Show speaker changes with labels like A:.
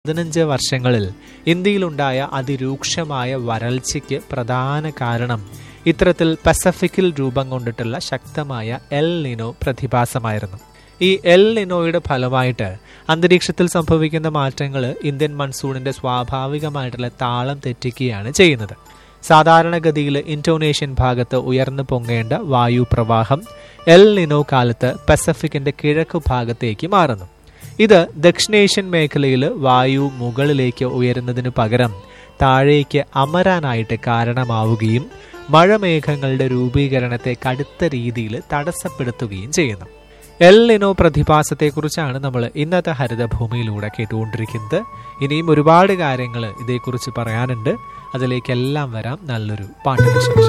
A: പതിനഞ്ച് വർഷങ്ങളിൽ ഇന്ത്യയിലുണ്ടായ അതിരൂക്ഷമായ വരൾച്ചയ്ക്ക് പ്രധാന കാരണം ഇത്തരത്തിൽ പസഫിക്കിൽ രൂപം കൊണ്ടിട്ടുള്ള ശക്തമായ എൽ നിനോ പ്രതിഭാസമായിരുന്നു ഈ എൽ നിനോയുടെ ഫലമായിട്ട് അന്തരീക്ഷത്തിൽ സംഭവിക്കുന്ന മാറ്റങ്ങൾ ഇന്ത്യൻ മൺസൂണിന്റെ സ്വാഭാവികമായിട്ടുള്ള താളം തെറ്റിക്കുകയാണ് ചെയ്യുന്നത് സാധാരണഗതിയിൽ ഇൻഡോനേഷ്യൻ ഭാഗത്ത് ഉയർന്നു പൊങ്ങേണ്ട വായു പ്രവാഹം എൽ നിനോ കാലത്ത് പസഫിക്കിന്റെ കിഴക്കു ഭാഗത്തേക്ക് മാറുന്നു ഇത് ദക്ഷിണേഷ്യൻ മേഖലയിൽ വായു മുകളിലേക്ക് ഉയരുന്നതിന് പകരം താഴേക്ക് അമരാനായിട്ട് കാരണമാവുകയും മഴമേഘങ്ങളുടെ രൂപീകരണത്തെ കടുത്ത രീതിയിൽ തടസ്സപ്പെടുത്തുകയും ചെയ്യുന്നു എൽ ലിനോ പ്രതിഭാസത്തെക്കുറിച്ചാണ് നമ്മൾ ഇന്നത്തെ ഹരിതഭൂമിയിലൂടെ കേട്ടുകൊണ്ടിരിക്കുന്നത് ഇനിയും ഒരുപാട് കാര്യങ്ങൾ ഇതേക്കുറിച്ച് പറയാനുണ്ട് അതിലേക്കെല്ലാം വരാം നല്ലൊരു പാട്ടിന് ശേഷം